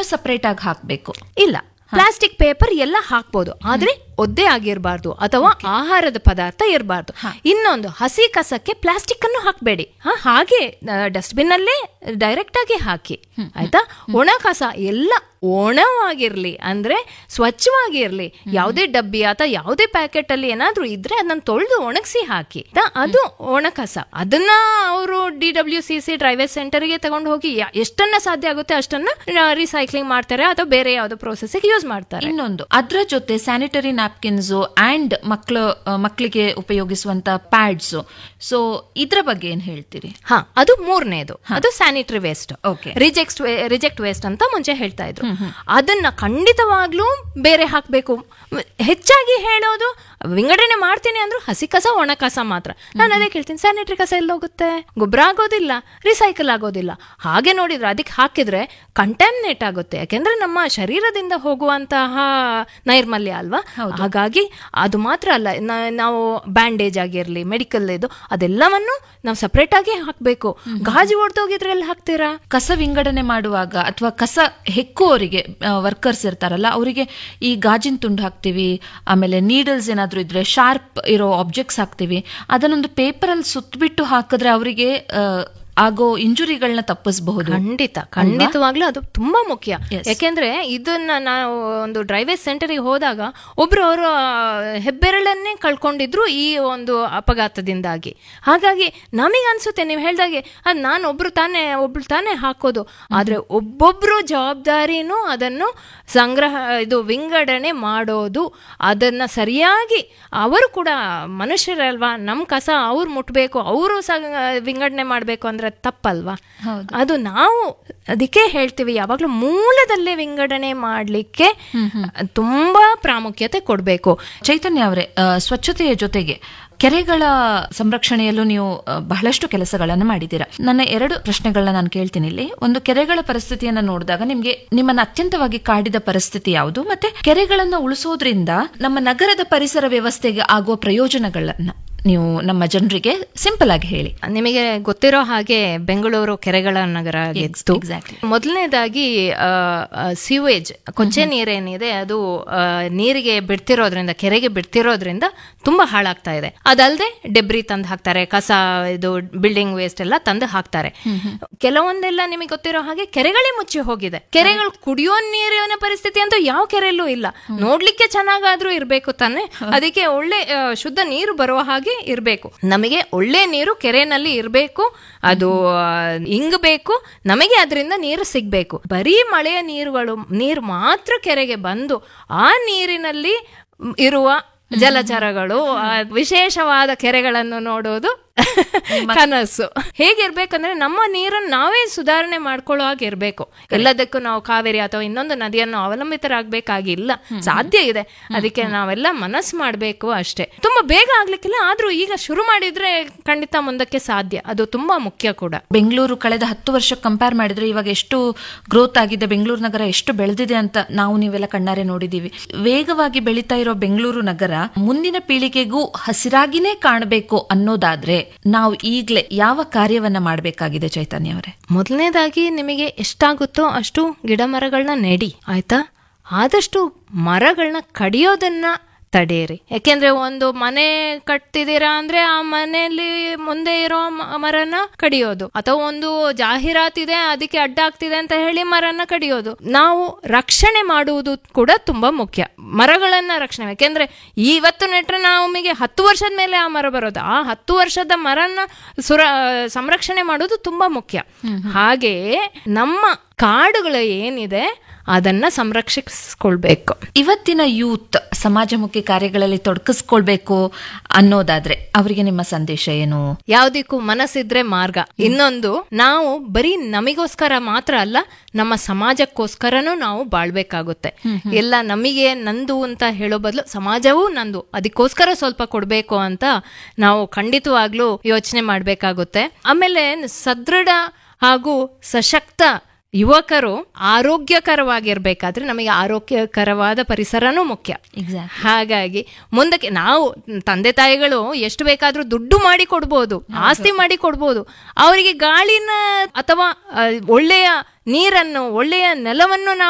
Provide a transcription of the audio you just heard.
ಅದನ್ನು ಸಪರೇಟ್ ಆಗಿ ಹಾಕ್ಬೇಕು ಇಲ್ಲ ಪ್ಲಾಸ್ಟಿಕ್ ಪೇಪರ್ ಎಲ್ಲ ಹಾಕ್ಬೋದು ಆದ್ರೆ ಒದ್ದೆ ಆಗಿರಬಾರ್ದು ಅಥವಾ ಆಹಾರದ ಪದಾರ್ಥ ಇರಬಾರ್ದು ಇನ್ನೊಂದು ಹಸಿ ಕಸಕ್ಕೆ ಪ್ಲಾಸ್ಟಿಕ್ ಅನ್ನು ಹಾಕಬೇಡಿ ಹಾಗೆ ಡಸ್ಟ್ಬಿನ್ ಅಲ್ಲೇ ಡೈರೆಕ್ಟ್ ಆಗಿ ಹಾಕಿ ಆಯ್ತಾ ಒಣ ಕಸ ಎಲ್ಲ ಒಣವಾಗಿರ್ಲಿ ಅಂದ್ರೆ ಸ್ವಚ್ಛವಾಗಿರ್ಲಿ ಯಾವುದೇ ಡಬ್ಬಿ ಅಥವಾ ಯಾವುದೇ ಪ್ಯಾಕೆಟ್ ಅಲ್ಲಿ ಏನಾದ್ರೂ ಇದ್ರೆ ಅದನ್ನ ತೊಳೆದು ಒಣಗಿಸಿ ಹಾಕಿ ಆಯ್ತಾ? ಅದು ಒಣ ಕಸ ಅದನ್ನ ಅವರು ಡಿ ಡಬ್ಲ್ಯೂ ಸಿ ಸಿ ಡ್ರೈವೇಜ್ ಸೆಂಟರ್ಗೆ ತಗೊಂಡು ಹೋಗಿ ಯಾ- ಎಷ್ಟನ್ನ ಸಾಧ್ಯ ಆಗುತ್ತೆ ಅಷ್ಟನ್ನ ರೀಸೈಕ್ಲಿಂಗ್ ಮಾಡ್ತಾರೆ ಅಥವಾ ಬೇರೆ ಯಾವುದೋ ಪ್ರೋಸೆಸ್ ಯೂಸ್ ಮಾಡ್ತಾರೆ ಇನ್ನೊಂದು ಅದ್ರ ಜೊತೆ ಸ್ಯಾನಿಟರಿ ನ್ಯಾಪ್ಕಿನ್ಸ್ ಅಂಡ್ ಮಕ್ಕಳು ಮಕ್ಕಳಿಗೆ ಉಪಯೋಗಿಸುವಂತ ಪ್ಯಾಡ್ಸ್ ಸೊ ಇದ್ರ ಬಗ್ಗೆ ಏನ್ ಹೇಳ್ತೀರಿ ಹಾ ಅದು ಮೂರನೇದು ಅದು sanitary waste Okay. Reject reject waste ಅಂತ ಮುಂಚೆ ಹೇಳ್ತಾ ಇದ್ರು ಅದನ್ನ ಖಂಡಿತವಾಗ್ಲೂ ಬೇರೆ ಹಾಕ್ಬೇಕು ಮ್, ಹೆಚ್ಚಾಗಿ ಹೇಳೋದು ವಿಂಗಡಣೆ ಮಾಡ್ತೀನಿ ಅಂದ್ರು ಹಸಿ ಕಸ ಒಣ ಕಸ ಮಾತ್ರ ನಾನು ಅದೇ ಕೇಳ್ತೀನಿ ಸ್ಯಾನಿಟರಿ ಕಸ ಎಲ್ಲ ಹೋಗುತ್ತೆ ಗೊಬ್ಬರ ಆಗೋದಿಲ್ಲ ರಿಸೈಕಲ್ ಆಗೋದಿಲ್ಲ ಹಾಗೆ ನೋಡಿದ್ರೆ ಅದಕ್ಕೆ ಹಾಕಿದ್ರೆ ಕಂಟ್ಯಾಮಿನೇಟ್ ಆಗುತ್ತೆ ಯಾಕೆಂದ್ರೆ ನಮ್ಮ ಶರೀರದಿಂದ ಹೋಗುವಂತಹ ನೈರ್ಮಲ್ಯ ಅಲ್ವಾ ಹಾಗಾಗಿ ಅದು ಮಾತ್ರ ಅಲ್ಲ ನ- ನಾವು ಬ್ಯಾಂಡೇಜ್ ಆಗಿರ್ಲಿ ಮೆಡಿಕಲ್ ಇದು ಅದೆಲ್ಲವನ್ನು ನಾವು ಸಪ್ರೇಟ್ ಆಗಿ ಹಾಕ್ಬೇಕು ಗಾಜು ಒಡ್ದೋಗಿದ್ರೆ ಎಲ್ಲಿ ಹಾಕ್ತೀರಾ ಕಸ ವಿಂಗಡಣೆ ಮಾಡುವಾಗ ಅಥವಾ ಕಸ ಹೆಕ್ಕುವವರಿಗೆ ವರ್ಕರ್ಸ್ ಇರ್ತಾರಲ್ಲ ಅವರಿಗೆ ಈ ಗಾಜಿನ ತುಂಡು ಹಾಕ್ತಿವಿ ಆಮೇಲೆ ನೀಡಲ್ಸ್ ಏನಾದ್ರೂ ಇದ್ರೆ ಶಾರ್ಪ್ ಇರೋ ಆಬ್ಜೆಕ್ಟ್ಸ್ ಹಾಕ್ತಿವಿ ಅದನ್ನೊಂದು ಪೇಪರ್ ಅಲ್ಲಿ ಸುತ್ತಬಿಟ್ಟು ಹಾಕಿದ್ರೆ ಅವರಿಗೆ ಆಗೋ ಇಂಜುರಿಗಳನ್ನ ತಪ್ಪಿಸಬಹುದು ಖಂಡಿತ ಖಂಡಿತವಾಗ್ಲೂ ಅದು ತುಂಬಾ ಮುಖ್ಯ ಯಾಕೆಂದ್ರೆ ಇದನ್ನ ನಾವು ಒಂದು ಡ್ರೈವೇಜ್ ಸೆಂಟರ್ಗೆ ಹೋದಾಗ ಒಬ್ರು ಅವರು ಹೆಬ್ಬೆರಳನ್ನೇ ಕಳ್ಕೊಂಡಿದ್ರು ಈ ಒಂದು ಅಪಘಾತದಿಂದಾಗಿ ಹಾಗಾಗಿ ನಮಗೆ ಅನ್ಸುತ್ತೆ ನೀವು ಹೇಳ್ದಾಗೆ ಅದ್ ನಾನು ಒಬ್ರು ತಾನೇ ಒಬ್ರು ತಾನೇ ಹಾಕೋದು ಆದ್ರೆ ಒಬ್ಬೊಬ್ರು ಜವಾಬ್ದಾರಿನೂ ಅದನ್ನು ಸಂಗ್ರಹ ಇದು ವಿಂಗಡಣೆ ಮಾಡೋದು ಅದನ್ನ ಸರಿಯಾಗಿ ಅವರು ಕೂಡ ಮನುಷ್ಯರಲ್ವಾ ನಮ್ ಕಸ ಅವ್ರು ಮುಟ್ಬೇಕು ಅವರು ವಿಂಗಡಣೆ ಮಾಡ್ಬೇಕು ಅಂದ್ರೆ ತಪ್ಪಲ್ವಾ ಅದು ನಾವು ಅದಕ್ಕೆ ಹೇಳ್ತೀವಿ ಯಾವಾಗ್ಲೂ ಮೂಲದಲ್ಲೇ ವಿಂಗಡಣೆ ಮಾಡ್ಲಿಕ್ಕೆ ತುಂಬಾ ಪ್ರಾಮುಖ್ಯತೆ ಕೊಡ್ಬೇಕು ಚೈತನ್ಯ ಅವರೇ ಆ, ಸ್ವಚ್ಛತೆಯ ಜೊತೆಗೆ ಕೆರೆಗಳ ಸಂರಕ್ಷಣೆಯಲ್ಲೂ ನೀವು ಆ, ಬಹಳಷ್ಟು ಕೆಲಸಗಳನ್ನು ಮಾಡಿದ್ದೀರಾ ನನ್ನ ಎರಡು ಪ್ರಶ್ನೆಗಳನ್ನ ನಾನು ಕೇಳ್ತೀನಿ ಇಲ್ಲಿ ಒಂದು ಕೆರೆಗಳ ಪರಿಸ್ಥಿತಿಯನ್ನ ನೋಡಿದಾಗ ನಿಮ್ಗೆ ನಿಮ್ಮನ್ನ ಅತ್ಯಂತವಾಗಿ ಕಾಡಿದ ಪರಿಸ್ಥಿತಿ ಯಾವುದು ಮತ್ತೆ ಕೆರೆಗಳನ್ನ ಉಳಿಸೋದ್ರಿಂದ ನಮ್ಮ ನಗರದ ಪರಿಸರ ವ್ಯವಸ್ಥೆಗೆ ಆಗುವ ಪ್ರಯೋಜನಗಳನ್ನ ನೀವು ನಮ್ಮ ಜನರಿಗೆ ಸಿಂಪಲ್ ಆಗಿ ಹೇಳಿ ನಿಮಗೆ ಗೊತ್ತಿರೋ ಹಾಗೆ ಬೆಂಗಳೂರು ಕೆರೆಗಳ ನಗರ ಆಗಿತ್ತು exactly. ಮೊದಲನೇದಾಗಿ ಸಿವೇಜ್ ಕೊಚ್ಚೆ ನೀರೇನಿದೆ ಅದು ಆ, ನೀರಿಗೆ ಬಿಡ್ತಿರೋದ್ರಿಂದ ಕೆರೆಗೆ ಬಿಡ್ತಿರೋದ್ರಿಂದ ತುಂಬಾ ಹಾಳಾಗ್ತಾ ಇದೆ ಅದಲ್ಲದೆ ಡೆಬ್ರಿ ತಂದು ಹಾಕ್ತಾರೆ ಕಸ ಇದು ಬಿಲ್ಡಿಂಗ್ ವೇಸ್ಟ್ ಎಲ್ಲ ತಂದು ಹಾಕ್ತಾರೆ ಕೆಲವೊಂದೆಲ್ಲ ನಿಮಗೆ ಗೊತ್ತಿರೋ ಹಾಗೆ ಕೆರೆಗಳೇ ಮುಚ್ಚಿ ಹೋಗಿದೆ ಕೆರೆಗಳು ಕುಡಿಯೋ ನೀರಿನ ಪರಿಸ್ಥಿತಿ ಅಂತೂ ಯಾವ ಕೆರೆಯಲ್ಲೂ ಇಲ್ಲ ನೋಡ್ಲಿಕ್ಕೆ ಚೆನ್ನಾಗಾದ್ರೂ ಇರ್ಬೇಕು ತಾನೆ ಅದಕ್ಕೆ ಒಳ್ಳೆ ಆ, ಶುದ್ಧ ನೀರು ಬರುವ ಹಾಗೆ ಇರ್ಬೇಕು ನಮಗೆ ಒಳ್ಳೆ ನೀರು ಕೆರೆನಲ್ಲಿ ಇರ್ಬೇಕು ಅದು ಆ, ಇಂಗಬೇಕು ನಮಗೆ ಅದರಿಂದ ನೀರು ಸಿಗ್ಬೇಕು ಬರೀ ಮಳೆಯ ನೀರುಗಳು ನೀರು ಮಾತ್ರ ಕೆರೆಗೆ ಬಂದು ಆ ನೀರಿನಲ್ಲಿ ಮ್, ಇರುವ ಜಲಚರಗಳು ಆ ವಿಶೇಷವಾದ ಕೆರೆಗಳನ್ನು ನೋಡೋದು ಕನಸು ಹೇಗಿರ್ಬೇಕಂದ್ರೆ ನಮ್ಮ ನೀರನ್ನು ನಾವೇ ಸುಧಾರಣೆ ಮಾಡ್ಕೊಳ್ಳೋ ಹಾಗೆ ಇರ್ಬೇಕು ಎಲ್ಲದಕ್ಕೂ ನಾವು ಕಾವೇರಿ ಅಥವಾ ಇನ್ನೊಂದು ನದಿಯನ್ನು ಅವಲಂಬಿತರಾಗಬೇಕಾಗಿಲ್ಲ ಸಾಧ್ಯ ಇದೆ ಅದಕ್ಕೆ ನಾವೆಲ್ಲ ಮನಸ್ಸು ಮಾಡಬೇಕು ಅಷ್ಟೇ ತುಂಬಾ ಬೇಗ ಆಗ್ಲಿಕ್ಕಿಲ್ಲ ಆದ್ರೂ ಈಗ ಶುರು ಮಾಡಿದ್ರೆ ಖಂಡಿತ ಮುಂದಕ್ಕೆ ಸಾಧ್ಯ ಅದು ತುಂಬಾ ಮುಖ್ಯ ಕೂಡ ಬೆಂಗಳೂರು ಕಳೆದ ಹತ್ತು ವರ್ಷ ಕಂಪೇರ್ ಮಾಡಿದ್ರೆ ಇವಾಗ ಎಷ್ಟು ಗ್ರೋತ್ ಆಗಿದೆ ಬೆಂಗಳೂರು ನಗರ ಎಷ್ಟು ಬೆಳೆದಿದೆ ಅಂತ ನಾವು ನೀವೆಲ್ಲ ಕಣ್ಣಾರೆ ನೋಡಿದೀವಿ ವೇಗವಾಗಿ ಬೆಳೀತಾ ಇರೋ ಬೆಂಗಳೂರು ನಗರ ಮುಂದಿನ ಪೀಳಿಗೆಗೂ ಹಸಿರಾಗಿನೇ ಕಾಣಬೇಕು ಅನ್ನೋದಾದ್ರೆ ನಾವು ಈಗ್ಲೇ ಯಾವ ಕಾರ್ಯವನ್ನ ಮಾಡಬೇಕಾಗಿದೆ ಚೈತನ್ಯ ಅವರೇ ಮೊದಲನೇದಾಗಿ ನಿಮಗೆ ಎಷ್ಟಾಗುತ್ತೋ ಅಷ್ಟು ಗಿಡ ಮರಗಳನ್ನ ನೆಡಿ ಆಯ್ತಾ ಆದಷ್ಟು ಮರಗಳನ್ನ ಕಡಿಯೋದನ್ನ ತಡೆಯಿರಿ ಯಾಕೆಂದ್ರೆ ಒಂದು ಮನೆ ಕಟ್ತಿದ್ದೀರಾ ಅಂದ್ರೆ ಆ ಮನೆಯಲ್ಲಿ ಮುಂದೆ ಇರೋ ಮ- ಮರನ ಕಡಿಯೋದು ಅಥವಾ ಒಂದು ಜಾಹೀರಾತಿದೆ ಅದಕ್ಕೆ ಅಡ್ಡ ಆಗ್ತಿದೆ ಅಂತ ಹೇಳಿ ಮರನ ಕಡಿಯೋದು ನಾವು ರಕ್ಷಣೆ ಮಾಡುವುದು ಕೂಡ ತುಂಬಾ ಮುಖ್ಯ ಮರಗಳನ್ನ ರಕ್ಷಣೆ ಯಾಕೆಂದ್ರೆ ಇವತ್ತು ನೆಟ್ರೆ ನಮಗೆ ಹತ್ತು ವರ್ಷದ ಮೇಲೆ ಆ ಮರ ಬರೋದು ಆ ಹತ್ತು ವರ್ಷದ ಮರನ ಸುರ ಸಂರಕ್ಷಣೆ ಮಾಡೋದು ತುಂಬಾ ಮುಖ್ಯ ಹಾಗೆಯೇ ನಮ್ಮ ಕಾಡುಗಳು ಏನಿದೆ ಅದನ್ನ ಸಂರಕ್ಷಿಸ್ಕೊಳ್ಬೇಕು ಇವತ್ತಿನ ಯೂತ್ ಸಮಾಜಮುಖಿ ಕಾರ್ಯಗಳಲ್ಲಿ ತೊಡಗಿಸ್ಕೊಳ್ಬೇಕು ಅನ್ನೋದಾದ್ರೆ ಅವರಿಗೆ ನಿಮ್ಮ ಸಂದೇಶ ಏನು ಯಾವ್ದಕ್ಕೂ ಮನಸ್ಸಿದ್ರೆ ಮಾರ್ಗ ಇನ್ನೊಂದು ನಾವು ಬರೀ ನಮಿಗೋಸ್ಕರ ಮಾತ್ರ ಅಲ್ಲ ನಮ್ಮ ಸಮಾಜಕ್ಕೋಸ್ಕರನೂ ನಾವು ಬಾಳ್ಬೇಕಾಗುತ್ತೆ ಎಲ್ಲ ನಮಗೆ ನಂದು ಅಂತ ಹೇಳೋ ಬದಲು ಸಮಾಜವೂ ನಂದು ಅದಕ್ಕೋಸ್ಕರ ಸ್ವಲ್ಪ ಕೊಡ್ಬೇಕು ಅಂತ ನಾವು ಖಂಡಿತವಾಗ್ಲೂ ಯೋಚನೆ ಮಾಡ್ಬೇಕಾಗುತ್ತೆ ಆಮೇಲೆ ಸದೃಢ ಹಾಗೂ ಸಶಕ್ತ ಯುವಕರು ಆರೋಗ್ಯಕರವಾಗಿರ್ಬೇಕಾದ್ರೆ ನಮಗೆ ಆರೋಗ್ಯಕರವಾದ ಪರಿಸರನೂ ಮುಖ್ಯ ಹಾಗಾಗಿ ಮುಂದಕ್ಕೆ ನಾವು ತಂದೆ ತಾಯಿಗಳು ಎಷ್ಟು ಬೇಕಾದ್ರೂ ದುಡ್ಡು ಮಾಡಿ ಕೊಡ್ಬೋದು ಆಸ್ತಿ ಮಾಡಿ ಕೊಡ್ಬೋದು ಅವರಿಗೆ ಗಾಳಿನ ಅಥವಾ ಆ, ಒಳ್ಳೆಯ ನೀರನ್ನು ಒಳ್ಳೆಯ ನೆಲವನ್ನು ನಾವು